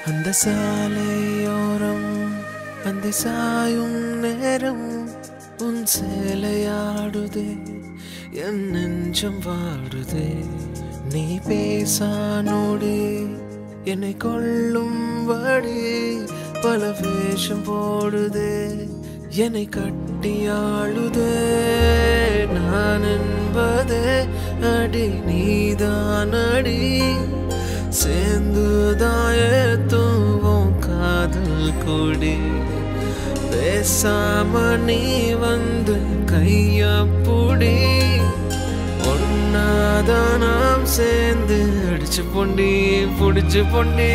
அந்த சாலையோரம் அந்த சாயும் நேரம் உன் சேலையாடுதே என் நெஞ்சம் வாடுதே நீ பேசானோடி என்னை கொள்ளும்படி பல வேஷம் போடுதே என்னை கட்டியாளுதே நான் என்பதே அடி நீதான் அடி சேர்ந்துதாய தூவும் காதல் கொடி பேசாம நீ வந்து கைய புடி ஒன்னாதான் நாம் சேர்ந்து அடிச்சு பொண்டி புடிச்சு பொண்டி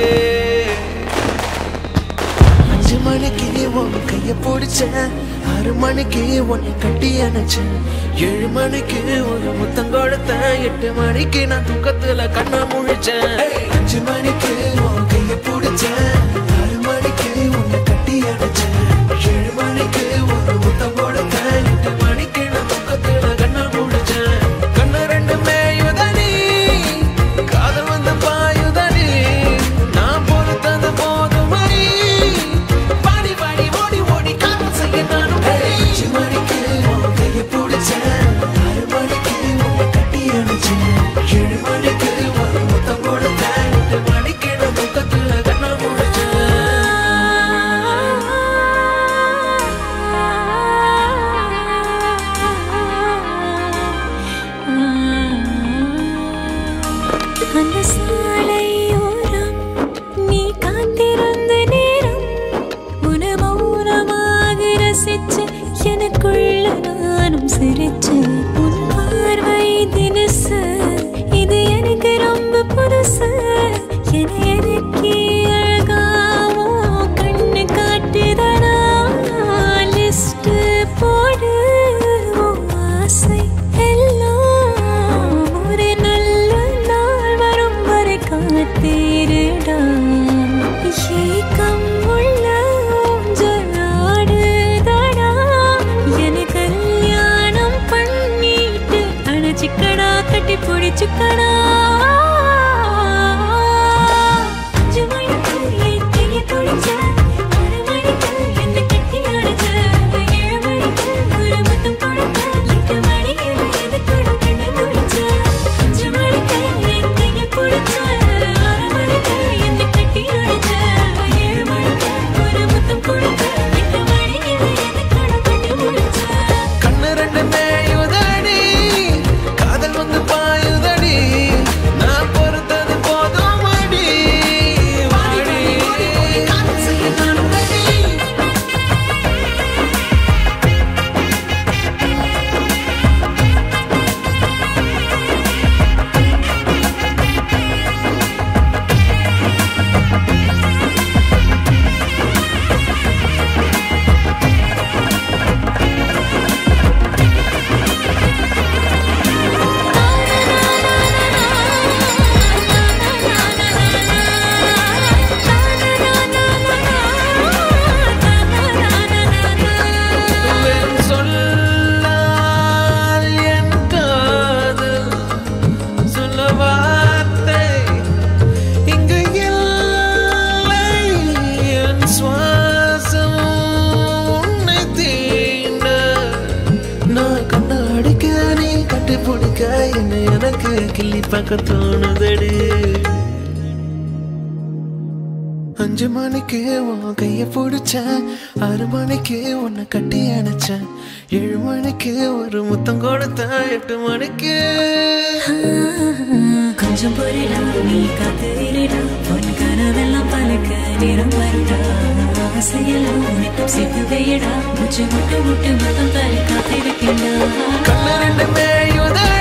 அஞ்சு மணிக்கு உன் கைய பிடிச்சேன் ஆறு மணிக்கு உன்னை கட்டி அணைச்சேன் ஏழு மணிக்கு ஒரு முத்தம் கொடுத்தேன் எட்டு மணிக்கு நான் தூக்கத்துல கண்ணை முழிச்சேன் அஞ்சு மணிக்கு உன் கைய பிடிச்சேன் ஆறு மணிக்கு உன்னை கட்டி அணைச்சேன் ஏழு மணிக்கு ஒரு முத்தம் கொடுத்தேன் எட்டு மணிக்கு நான் தூக்கத்துல கண்ணை முழிச்சேன் கண்ணு ரெண்டு மேயுதனி காதல் வந்து பாயுதனி நான் பொறுத்தது போதுமடி பாடி பாடி ஓடி ஓடி காதல் செய்ய நானும் அஞ்சு மணிக்கு உன் கையை பிடிச்சேன் ஆறு மணிக்கு உன்னை கட்டி அணைச்சேன் ஏழு மணிக்கு ஒரு முத்தம் கொடுத்தேன் எட்டு மணிக்கு நான் தூக்கத்துல கண்ணை முடிச்சேன் அந்த சாலையோரம் நீ காத்திருந்த நேரம் உன மௌனமாக ரசிச்சு எனக்குள்ள நானும் சிரிச்சு உன் பார்வை தினசு இது எனக்கு ரொம்ப புதுசு என எனக்கு அழகாவோ கண்ணு காட்டுதடா லிஸ்ட் போடு உன் ஆசை எல்லாம் ஒரு நல்ல நாள் வரும் வரை காத்திருடா ஏக்கம் உள்ள ஊஞ்சலாடுதடா என கல்யாணம் பண்ணிட்டு அணைச்சிக்கடா கட்டி பிடிச்சுக்கடா அஞ்சு மணிக்கு என் கையை பிடிச்ச, ஆறு மணிக்கு என்னை கட்டி அணைச்ச, ஏழு மணிக்கு ஒரு முத்தம் கொடுத்த, எட்டு மணியில் எதுக்கூட கண்ணை முடிச்ச. அஞ்சு மணிக்கு என் கையை பிடிச்ச, ஆறு மணிக்கு என்னை கட்டி அணைச்ச, ஏழு மணிக்கு ஒரு முத்தம் கொடுத்த, எட்டு மணியில் எதுக்கூட கண்ணை முடிச்ச. கண்ணு ரெண்டு மேயுதடி காதல் வந்து பாயுதடி நான் பொறுத்தது போதும் அடி வாடி காதல் செய்ய நானும் ready. வெண் சொல்லால் என் காதல் சொல்ல வார்த்தை இங்கு இல்லை என் சுவாசம் உன்னை தீண்ட நான் கண்ண அடிக்க நீ கட்டி பிடிக்க என்ன எனக்கு கிள்ளி பார்க்க தோணுதடி அஞ்சு மணிக்கு உன் கைய பிடிச்சேன் ஆறு மணிக்கு உன்னை கட்டி அணைச்சேன் ஏழு மணிக்கு ஒரு முத்தம் கொடுத்தேன் எட்டு மணிக்கு கொஞ்சம் பொருடா நீ காத்து இருடா பொன் கனவெல்லாம் பழக்க நேரம் வருடா ஆசையெல்லாம் உனக்கும் சேர்த்து வையடா முச்சு முட்டு முட்டு மதம் தலை காத்திருக்கின்றா கண்ணு ரெண்டு மேயுதடி